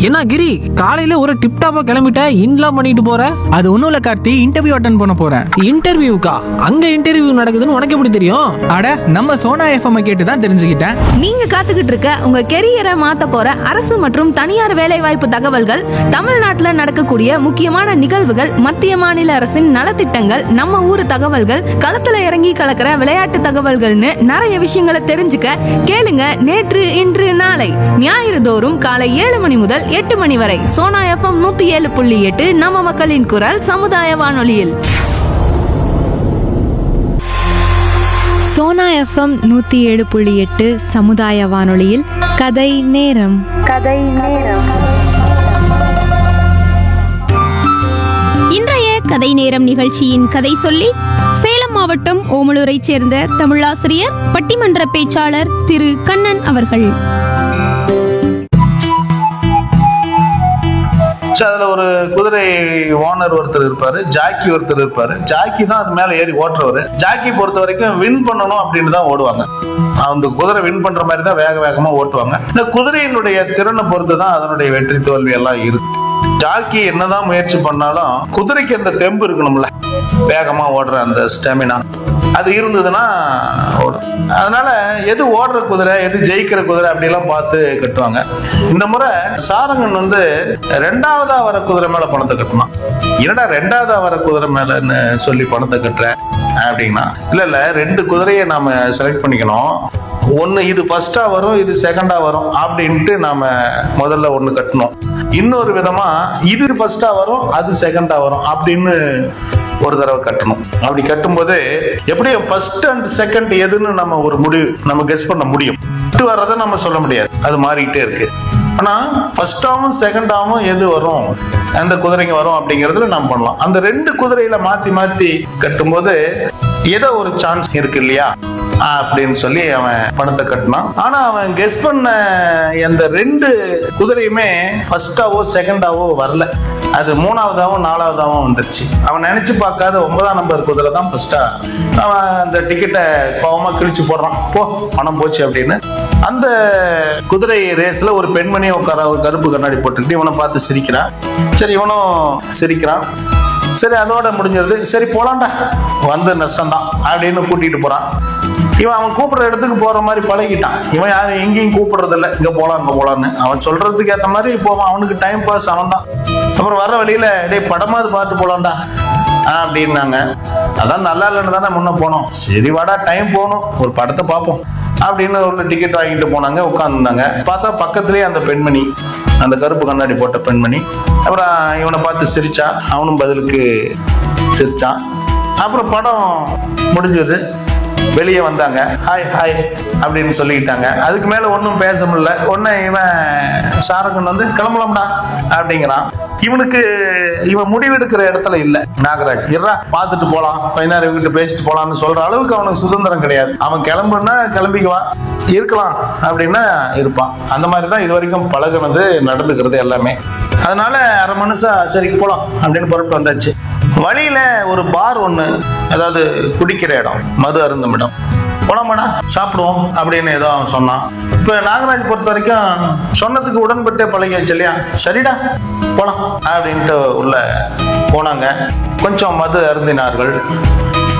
என்ன கிரி காலையில ஒரு டிப்டாப்பா கிளம்பிட்ட இன்லாம் பண்ணிட்டு போற அது ஒன்றும் இல்லை கார்த்தி இன்டர்வியூ அட்டன் பண்ண போகிறேன் இன்டர்வியூக்கா அங்க இன்டர்வியூ நடக்குதுன்னு உனக்கு எப்படி தெரியும் அட நம்ம சோனா எஃப்எம் கேட்டு தான் தெரிஞ்சுக்கிட்டேன் நீங்க காத்துக்கிட்டு இருக்க உங்க கெரியரை மாத்த போற அரசு மற்றும் தனியார் வேலைவாய்ப்பு தகவல்கள் தமிழ்நாட்டுல நடக்கக்கூடிய முக்கியமான நிகழ்வுகள் மத்திய மாநில அரசின் நலத்திட்டங்கள் நம்ம ஊர் தகவல்கள் களத்துல இறங்கி கலக்கிற விளையாட்டு தகவல்கள்னு நிறைய விஷயங்களை தெரிஞ்சுக்க கேளுங்க நேற்று இன்று நாளை ஞாயிறு தோறும் காலை ஏழு மணி முதல் எட்டு மணி வரை சோனா எஃப்எம் நூத்தி ஏழு புள்ளி எட்டு நம்ம மக்களின் குரல் சமுதாய வானொலியில் சோனா எஃப்எம் நூத்தி ஏழு புள்ளி எட்டு சமுதாய வானொலியில் கதை நேரம் இன்றைய கதை நேரம் நிகழ்ச்சியின் கதை சொல்லி சேலம் மாவட்டம் ஓமலூரைச் சேர்ந்த தமிழாசிரியர் பட்டிமன்ற பேச்சாளர் திரு கண்ணன் அவர்கள் ஸோ அதில் ஒரு குதிரை ஓனர் ஒருத்தர் இருப்பாரு ஜாக்கி ஒருத்தர் இருப்பாரு ஜாக்கி தான் அது மேலே ஏறி ஓட்டுறவர் ஜாக்கி பொறுத்த வரைக்கும் வின் பண்ணணும் அப்படின்னு தான் ஓடுவாங்க அந்த குதிரை வின் பண்ற மாதிரி தான் வேக வேகமா ஓட்டுவாங்க இந்த குதிரையினுடைய திறனை பொறுத்து தான் அதனுடைய வெற்றி தோல்வி எல்லாம் இருக்கு ஜாக்கி என்னதான் முயற்சி பண்ணாலும் குதிரைக்கு அந்த தெம்பு இருக்கணும்ல வேகமா ஓடுற அந்த ஸ்டெமினா அது இருந்ததுன்னா ஓடும் அதனால எது ஓடுற குதிரை எது ஜெயிக்கிற குதிரை அப்படிலாம் பார்த்து கட்டுவாங்க இந்த முறை சாரங்கன் வந்து ரெண்டாவதா வர குதிரை மேல பணத்தை கட்டணும் என்னடா ரெண்டாவதா வர குதிரை மேலன்னு சொல்லி பணத்தை கட்டுற அப்படின்னா இல்ல இல்ல ரெண்டு குதிரையை நாம செலக்ட் பண்ணிக்கணும் ஒன்னு இது ஃபர்ஸ்டா வரும் இது செகண்டா வரும் அப்படின்ட்டு நாம முதல்ல ஒண்ணு கட்டணும் இன்னொரு விதமா இது ஃபர்ஸ்டா வரும் அது செகண்டா வரும் அப்படின்னு ஒரு தடவை கட்டணும் அப்படி கட்டும்போது எப்படியும் ஃபர்ஸ்ட் அண்ட் செகண்ட் எதுன்னு நம்ம ஒரு முடிவு நம்ம கெஸ் பண்ண முடியும் ஃபர்ஸ்ட் வர்றதை நம்ம சொல்ல முடியாது அது மாறிக்கிட்டே இருக்கு ஆனா ஃபர்ஸ்டாவும் செகண்டாவும் எது வரும் எந்த குதிரைங்க வரும் அப்படிங்கறதுல நம்ம பண்ணலாம் அந்த ரெண்டு குதிரையில மாத்தி மாத்தி கட்டும்போது ஏதோ ஒரு சான்ஸ் இருக்கு இல்லையா அப்படின்னு சொல்லி அவன் பணத்தை கட்டினான் ஆனா அவன் கெஸ் பண்ண அந்த ரெண்டு குதிரையுமே ஃபர்ஸ்டாவோ செகண்டாவோ வரல அது மூணாவதாவும் நாலாவதாவும் வந்துருச்சு அவன் நினைச்சு பார்க்காத ஒன்பதாம் நம்பர் குதிரை தான் ஃபர்ஸ்டா அவன் அந்த டிக்கெட்டை கோவமா கிழிச்சு போடுறான் போ பணம் போச்சு அப்படின்னு அந்த குதிரை ரேஸ்ல ஒரு பெண்மணி உட்கார ஒரு கருப்பு கண்ணாடி போட்டுக்கிட்டு இவனை பார்த்து சிரிக்கிறான் சரி இவனும் சிரிக்கிறான் சரி அதோட முடிஞ்சிருது சரி போலாம்டா வந்து நஷ்டம்தான் அப்படின்னு கூட்டிட்டு போறான் இவன் அவன் கூப்பிடுற இடத்துக்கு போற மாதிரி பழகிட்டான் இவன் யாரும் எங்கேயும் கூப்பிடுறது இல்ல இங்க போலாம் இங்க போலான்னு அவன் சொல்றதுக்கு ஏத்த மாதிரி போவான் அவனுக்கு டைம் பாஸ் அவன் தான் அப்புறம் வர வழியில டேய் படமாவது பார்த்து போலாம்டா ஆ, அப்படின்னாங்க அதான் நல்லா இல்லைன்னு தானே முன்ன போனோம் சரி வாடா டைம் போகணும் ஒரு படத்தை பார்ப்போம் அப்படின்னு ஒரு டிக்கெட் வாங்கிட்டு போனாங்க உட்காந்துருந்தாங்க பார்த்தா பக்கத்துலயே அந்த பெண்மணி அந்த கருப்பு கண்ணாடி போட்ட பெண்மணி அப்புறம் இவனை பார்த்து சிரிச்சா அவனும் பதிலுக்கு சிரிச்சான் அப்புறம் படம் முடிஞ்சது வெளியே வந்தாங்க ஹாய் ஹாய் அப்படின்னு சொல்லிக்கிட்டாங்க அதுக்கு மேல ஒன்றும் பேச முடியல உடனே இவன் சாரகன் வந்து கிளம்பலாம்டா அப்படிங்கிறான் இவனுக்கு இவன் முடிவெடுக்கிற இடத்துல இல்ல நாகராஜ் இருடா பார்த்துட்டு போலாம் கொஞ்ச நேரம் இவங்கிட்ட பேசிட்டு போலாம்னு சொல்ற அளவுக்கு அவனுக்கு சுதந்திரம் கிடையாது அவன் கிளம்புனா கிளம்பிக்குவான் இருக்கலாம் அப்படின்னா இருப்பான் அந்த மாதிரி தான் இது வரைக்கும் பழகுனது நடந்துக்கிறது எல்லாமே அதனால அரை மனுஷா சரி போலாம் அப்படின்னு புறப்பட்டு வந்தாச்சு வழியில ஒரு பார் ஒண்ணு அதாவது குடிக்கிற இடம் மது அருந்தும் இடம் போலாமாடா சாப்பிடுவோம் அப்படின்னு ஏதோ அவன் சொன்னான் இப்ப நாகராஜ் பொறுத்த வரைக்கும் சொன்னதுக்கு உடன்பட்டே பழகியாச்சு இல்லையா சரிடா போலாம் அப்படின்ட்டு உள்ள போனாங்க கொஞ்சம் மது அருந்தினார்கள்